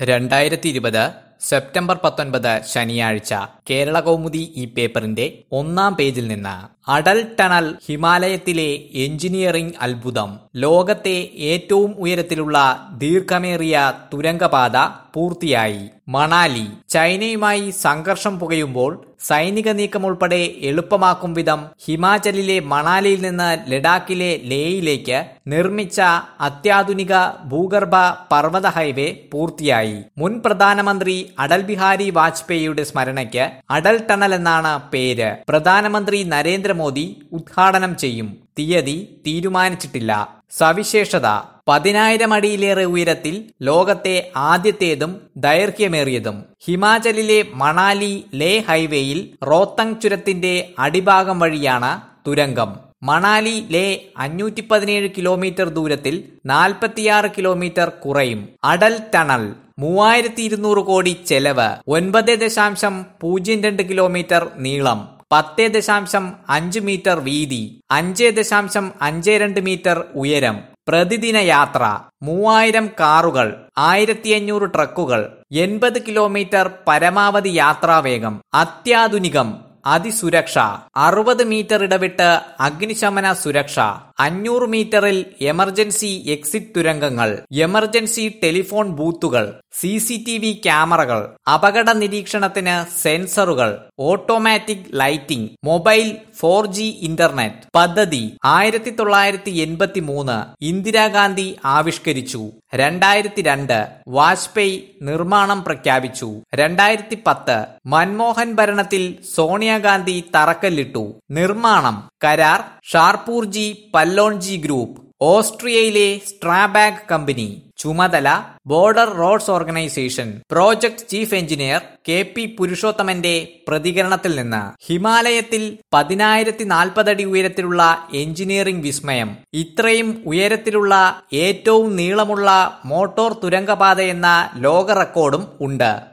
രണ്ടായിരത്തി ഇരുപത് സെപ്റ്റംബർ പത്തൊൻപത് ശനിയാഴ്ച കേരള കൗമുദി ഈ പേപ്പറിന്റെ ഒന്നാം പേജിൽ നിന്ന് അടൽ ടണൽ ഹിമാലയത്തിലെ എഞ്ചിനീയറിംഗ് അത്ഭുതം ലോകത്തെ ഏറ്റവും ഉയരത്തിലുള്ള ദീർഘമേറിയ തുരങ്കപാത പൂർത്തിയായി മണാലി ചൈനയുമായി സംഘർഷം പുകയുമ്പോൾ സൈനിക നീക്കം ഉൾപ്പെടെ എളുപ്പമാക്കും വിധം ഹിമാചലിലെ മണാലിയിൽ നിന്ന് ലഡാക്കിലെ ലേയിലേക്ക് നിർമ്മിച്ച അത്യാധുനിക ഭൂഗർഭ പർവ്വത ഹൈവേ പൂർത്തിയായി മുൻ പ്രധാനമന്ത്രി അടൽ ബിഹാരി വാജ്പേയിയുടെ സ്മരണയ്ക്ക് അടൽ ടണൽ എന്നാണ് പേര് പ്രധാനമന്ത്രി നരേന്ദ്രമോദി ഉദ്ഘാടനം ചെയ്യും തീയതി തീരുമാനിച്ചിട്ടില്ല സവിശേഷത പതിനായിരം അടിയിലേറെ ഉയരത്തിൽ ലോകത്തെ ആദ്യത്തേതും ദൈർഘ്യമേറിയതും ഹിമാചലിലെ മണാലി ലേ ഹൈവേയിൽ റോത്തങ് ചുരത്തിന്റെ അടിഭാഗം വഴിയാണ് തുരങ്കം മണാലി ലേ അഞ്ഞൂറ്റി പതിനേഴ് കിലോമീറ്റർ ദൂരത്തിൽ നാൽപ്പത്തിയാറ് കിലോമീറ്റർ കുറയും അടൽ ടണൽ മൂവായിരത്തി ഇരുന്നൂറ് കോടി ചെലവ് ഒൻപത് ദശാംശം പൂജ്യം രണ്ട് കിലോമീറ്റർ നീളം പത്ത് ദശാംശം അഞ്ച് മീറ്റർ വീതി അഞ്ച് ദശാംശം അഞ്ച് രണ്ട് മീറ്റർ ഉയരം പ്രതിദിന യാത്ര മൂവായിരം കാറുകൾ ആയിരത്തി അഞ്ഞൂറ് ട്രക്കുകൾ എൺപത് കിലോമീറ്റർ പരമാവധി യാത്രാവേഗം അത്യാധുനികം അതിസുരക്ഷ അറുപത് മീറ്റർ ഇടവിട്ട് അഗ്നിശമന സുരക്ഷ അഞ്ഞൂറ് മീറ്ററിൽ എമർജൻസി എക്സിറ്റ് തുരങ്കങ്ങൾ എമർജൻസി ടെലിഫോൺ ബൂത്തുകൾ സി സി ടി വി ക്യാമറകൾ അപകട നിരീക്ഷണത്തിന് സെൻസറുകൾ automatic lighting mobile four G internet പദ്ധതി ആയിരത്തി തൊള്ളായിരത്തി എൺപത്തി മൂന്ന് ഇന്ദിരാഗാന്ധി ആവിഷ്കരിച്ചു രണ്ടായിരത്തി രണ്ട് വാജ്പേയി നിർമ്മാണം പ്രഖ്യാപിച്ചു രണ്ടായിരത്തി പത്ത് മൻമോഹൻ ഭരണത്തിൽ സോണിയാഗാന്ധി തറക്കല്ലിട്ടു നിർമ്മാണം കരാർ ഷാർപൂർജി പല്ലോൺജി ഗ്രൂപ്പ് ഓസ്ട്രിയയിലെ സ്ട്രാബാഗ് കമ്പനി ചുമതല border roads organisation project chief engineer K P പുരുഷോത്തമന്റെ പ്രതികരണത്തിൽ നിന്ന് ഹിമാലയത്തിൽ പതിനായിരത്തി നാൽപ്പതടി ഉയരത്തിലുള്ള എഞ്ചിനീയറിംഗ് വിസ്മയം ഇത്രയും ഉയരത്തിലുള്ള ഏറ്റവും നീളമുള്ള മോട്ടോർ തുരങ്കപാത എന്ന ലോക റെക്കോർഡും ഉണ്ട്